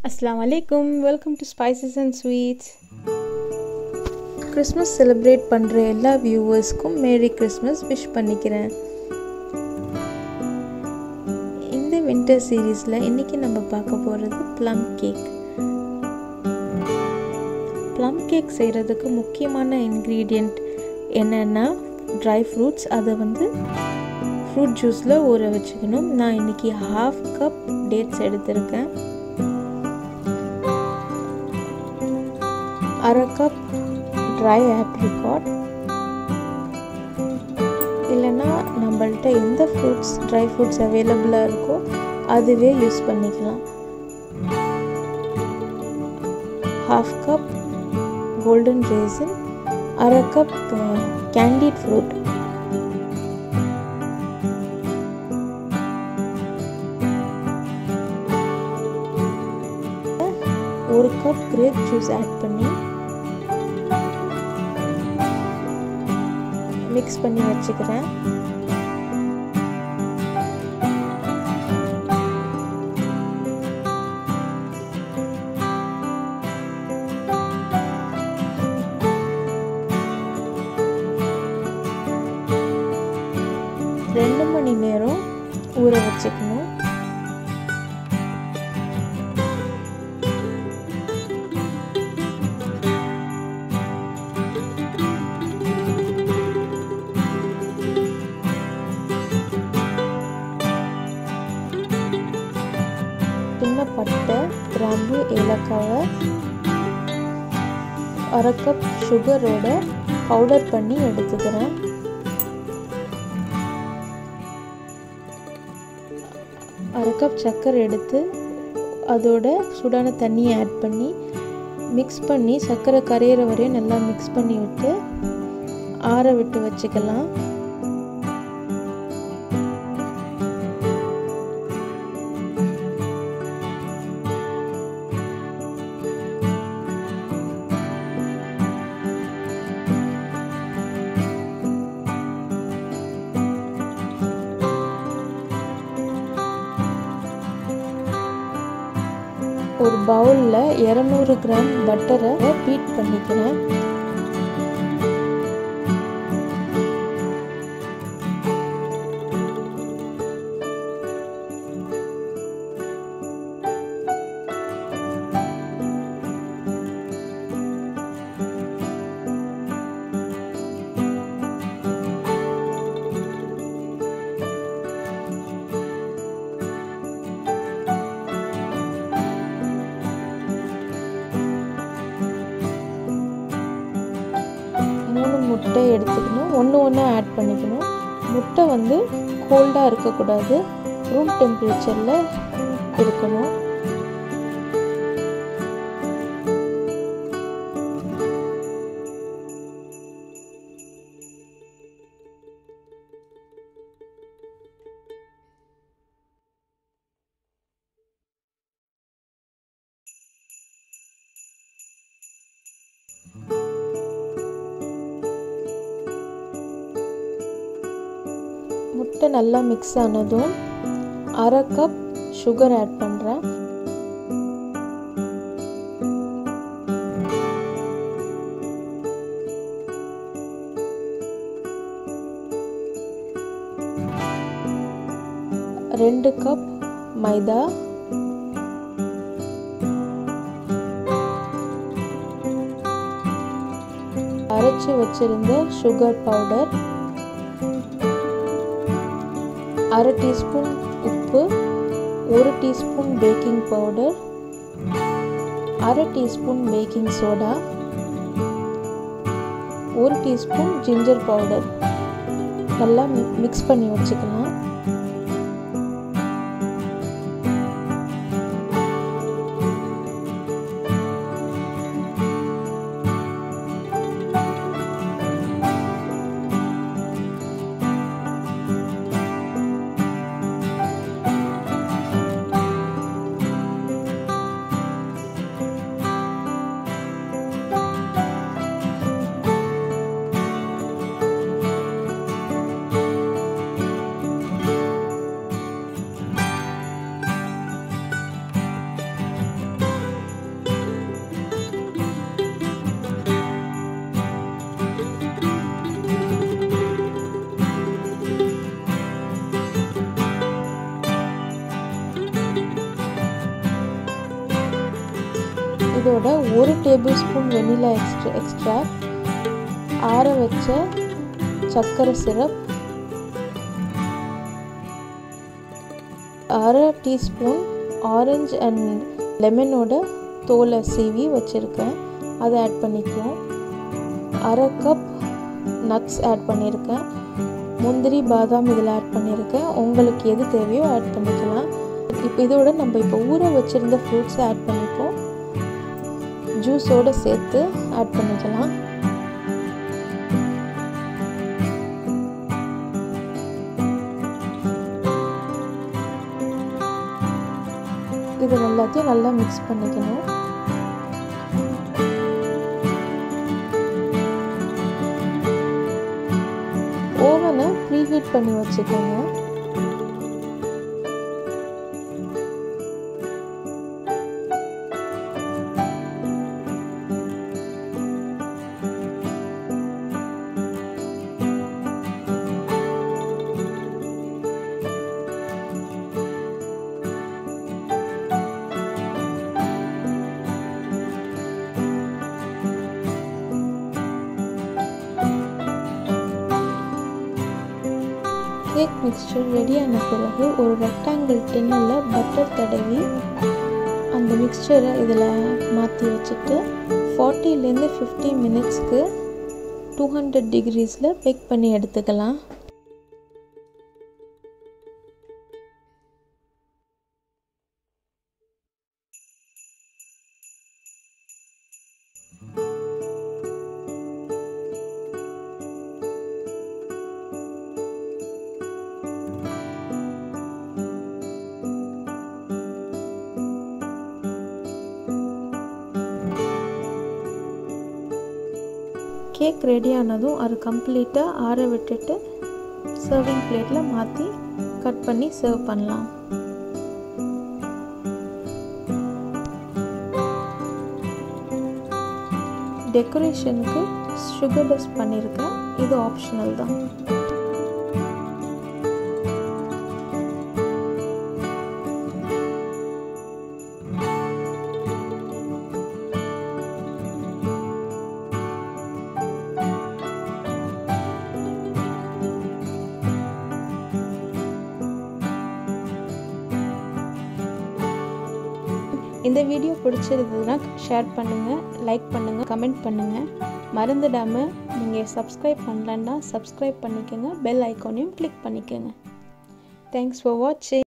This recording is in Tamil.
அஸ்லாம் வலைக்கும் welcome to spices and sweets Christmas celebrate பண்ணுற எல்லா வியூவர்ஸ்க்கும் மேரி கிறிஸ்மஸ் விஷ் பண்ணிக்கிறேன் இந்த வின்டர் சீரீஸில் இன்றைக்கி நம்ம பார்க்க போகிறது ப்ளம் கேக் ப்ளம் கேக் செய்கிறதுக்கு முக்கியமான இன்க்ரீடியண்ட் என்னென்னா ட்ரை ஃப்ரூட்ஸ் அதை வந்து ஃப்ரூட் ஜூஸில் ஊற வச்சுக்கணும் நான் இன்றைக்கி ஹாஃப் கப் டேட்ஸ் எடுத்திருக்கேன் அரை கப் ட்ரை ஆப்ரிகாட் இல்லைன்னா நம்மள்ட்ட எந்த ஃப்ரூட்ஸ் ட்ரை ஃப்ரூட்ஸ் அவைலபிளாக இருக்கோ அதுவே யூஸ் பண்ணிக்கலாம் ஹாஃப் கப் கோல்டன் ரேசன் அரை கப் கேண்டிட் ஃப்ரூட் ஒரு கப் கிரேப் ஜூஸ் ஆட் பண்ணி மிக்ஸ் பண்ணி வச்சுக்கிறேன் ரெண்டு மணி நேரம் ஊற வச்சுக்கணும் சின்ன பட்டை கிராம்பு ஏலக்காவை அரை கப் சுகரோட பவுடர் பண்ணி எடுத்துக்கிறேன் அரை கப் சர்க்கரை எடுத்து அதோட சூடான தண்ணியை ஆட் பண்ணி மிக்ஸ் பண்ணி சர்க்கரை கரையிற வரையும் நல்லா மிக்ஸ் பண்ணி விட்டு ஆற விட்டு வச்சுக்கலாம் ஒரு பவுலில் இரநூறு கிராம் பட்டரை பீட் பண்ணிக்கிறேன் மூணு முட்டை எடுத்துக்கணும் ஒன்று ஒன்று ஆட் பண்ணிக்கணும் முட்டை வந்து கோல்டாக இருக்கக்கூடாது ரூம் டெம்பரேச்சரில் இருக்கணும் முட்டை நல்லா மிக்ஸ் ஆனதும் அரை கப் சுகர் ஆட் பண்ணுறேன் ரெண்டு கப் மைதா அரைச்சி வச்சிருந்த சுகர் பவுடர் அரை டீஸ்பூன் உப்பு ஒரு டீஸ்பூன் பேக்கிங் பவுடர் அரை டீஸ்பூன் பேக்கிங் சோடா ஒரு டீஸ்பூன் ஜிஞ்சர் பவுடர் நல்லா மிக்ஸ் பண்ணி வச்சுக்கலாம் இதோட ஒரு tablespoon vanilla extract extract ஆற வச்ச சர்க்கரை சிரப் அரை டீஸ்பூன் ஆரஞ்சு அண்ட் லெமனோட தோலை சீவி வச்சுருக்கேன் அதை ஆட் பண்ணிக்குவோம் அரை கப் நட்ஸ் ஆட் பண்ணியிருக்கேன் முந்திரி பாதாம் இதில் ஆட் பண்ணியிருக்கேன் உங்களுக்கு எது தேவையோ ஆட் பண்ணிக்கலாம் இப்போ இதோட நம்ம இப்போ ஊற வச்சுருந்த ஃப்ரூட்ஸை ஆட் பண்ணிப்போம் ஜூஸோடு சேர்த்து ஆட் பண்ணிக்கலாம் இது எல்லாத்தையும் நல்லா மிக்ஸ் பண்ணிக்கணும் ஓவனை ப்ரீஹீட் பண்ணி வச்சுக்கோங்க கேக் மிக்ஸ்சர் ரெடியான பிறகு ஒரு ரெக்டாங்கிள் டின்னில் பட்டர் தடவி அந்த மிக்ஸ்சரை இதில் மாற்றி வச்சுட்டு ஃபார்ட்டிலேருந்து ஃபிஃப்டி மினிட்ஸ்க்கு டூ ஹண்ட்ரட் டிகிரீஸில் பேக் பண்ணி எடுத்துக்கலாம் கேக் ரெடி ஆனதும் அது கம்ப்ளீட்டாக ஆற விட்டுட்டு சர்விங் பிளேட்டில் மாற்றி கட் பண்ணி சர்வ் பண்ணலாம் டெக்கரேஷனுக்கு சுகர் டஸ்ட் பண்ணியிருக்கேன் இது ஆப்ஷனல் தான் இந்த வீடியோ பிடிச்சிருந்ததுன்னா ஷேர் பண்ணுங்கள் லைக் பண்ணுங்கள் கமெண்ட் பண்ணுங்கள் மறந்துடாமல் நீங்கள் சப்ஸ்கிரைப் பண்ணலன்னா சப்ஸ்கிரைப் பண்ணிக்கோங்க பெல் ஐக்கானையும் கிளிக் பண்ணிக்கோங்க தேங்க்ஸ் ஃபார் வாட்சிங்